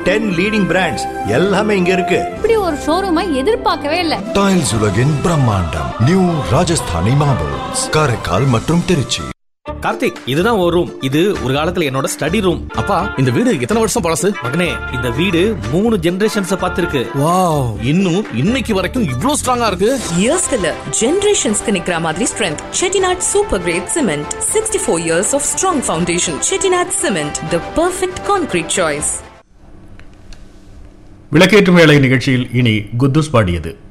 ten leading brands எல்லாமே இங்க இருக்கு இப்படி ஒரு ஷோரூமை எதிர்பார்க்கவே இல்ல டைல்ஸ் உலகின் பிரம்மாண்டம் நியூ ராஜஸ்தானி மார்பிள்ஸ் காரைக்கால் மற்றும் திருச்சி கார்த்திக் இதுதான் ஒரு ரூம் இது ஒரு காலத்துல என்னோட ஸ்டடி ரூம் அப்பா இந்த வீடு எத்தனை வருஷம் பழசு மகனே இந்த வீடு மூணு ஜெனரேஷன்ஸ் பார்த்திருக்கு வாவ் இன்னும் இன்னைக்கு வரைக்கும் இவ்ளோ ஸ்ட்ராங்கா இருக்கு இயர்ஸ்க்கு இல்ல ஜெனரேஷன்ஸ்க்கு நிக்கிற மாதிரி strength Chettinad super great cement sixty four years of strong foundation Chettinad cement the perfect concrete choice விளக்கேற்றும் வேலை நிகழ்ச்சியில் இனி குத்துஸ் பாடியது